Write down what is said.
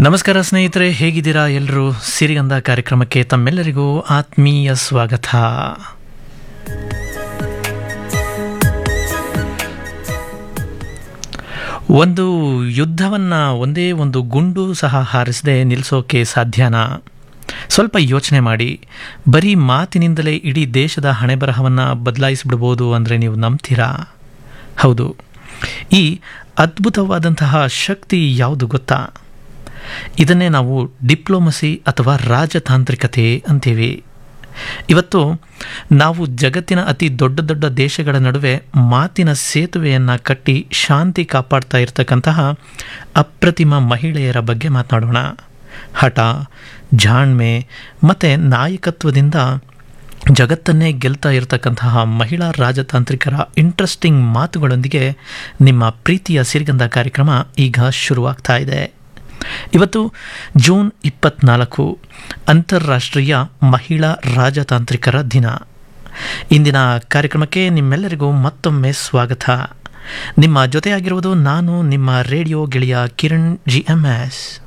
ನಮಸ್ಕಾರ ಸ್ನೇಹಿತರೆ ಹೇಗಿದ್ದೀರಾ ಎಲ್ಲರೂ ಸಿರಿಗಂಧ ಕಾರ್ಯಕ್ರಮಕ್ಕೆ ತಮ್ಮೆಲ್ಲರಿಗೂ ಆತ್ಮೀಯ ಸ್ವಾಗತ ಒಂದು ಯುದ್ಧವನ್ನು ಒಂದೇ ಒಂದು ಗುಂಡು ಸಹ ಹಾರಿಸದೆ ನಿಲ್ಲಿಸೋಕೆ ಸಾಧ್ಯನಾ ಸ್ವಲ್ಪ ಯೋಚನೆ ಮಾಡಿ ಬರೀ ಮಾತಿನಿಂದಲೇ ಇಡೀ ದೇಶದ ಹಣೆಬರಹವನ್ನು ಬದಲಾಯಿಸಿಬಿಡ್ಬೋದು ಅಂದರೆ ನೀವು ನಂಬ್ತೀರಾ ಹೌದು ಈ ಅದ್ಭುತವಾದಂತಹ ಶಕ್ತಿ ಯಾವುದು ಗೊತ್ತಾ ಇದನ್ನೇ ನಾವು ಡಿಪ್ಲೊಮಸಿ ಅಥವಾ ರಾಜತಾಂತ್ರಿಕತೆ ಅಂತೀವಿ ಇವತ್ತು ನಾವು ಜಗತ್ತಿನ ಅತಿ ದೊಡ್ಡ ದೊಡ್ಡ ದೇಶಗಳ ನಡುವೆ ಮಾತಿನ ಸೇತುವೆಯನ್ನು ಕಟ್ಟಿ ಶಾಂತಿ ಕಾಪಾಡ್ತಾ ಇರತಕ್ಕಂತಹ ಅಪ್ರತಿಮ ಮಹಿಳೆಯರ ಬಗ್ಗೆ ಮಾತನಾಡೋಣ ಹಠ ಜಾಣ್ಮೆ ಮತ್ತು ನಾಯಕತ್ವದಿಂದ ಜಗತ್ತನ್ನೇ ಗೆಲ್ತಾ ಇರತಕ್ಕಂತಹ ಮಹಿಳಾ ರಾಜತಾಂತ್ರಿಕರ ಇಂಟ್ರೆಸ್ಟಿಂಗ್ ಮಾತುಗಳೊಂದಿಗೆ ನಿಮ್ಮ ಪ್ರೀತಿಯ ಸಿರಿಗಂಧ ಕಾರ್ಯಕ್ರಮ ಈಗ ಶುರುವಾಗ್ತಾ ಇದೆ ಇವತ್ತು ಜೂನ್ ಇಪ್ಪತ್ನಾಲ್ಕು ಅಂತಾರಾಷ್ಟ್ರೀಯ ಮಹಿಳಾ ರಾಜತಾಂತ್ರಿಕರ ದಿನ ಇಂದಿನ ಕಾರ್ಯಕ್ರಮಕ್ಕೆ ನಿಮ್ಮೆಲ್ಲರಿಗೂ ಮತ್ತೊಮ್ಮೆ ಸ್ವಾಗತ ನಿಮ್ಮ ಜೊತೆಯಾಗಿರುವುದು ನಾನು ನಿಮ್ಮ ರೇಡಿಯೋ ಗೆಳೆಯ ಕಿರಣ್ ಜಿ ಎಂ ಎಸ್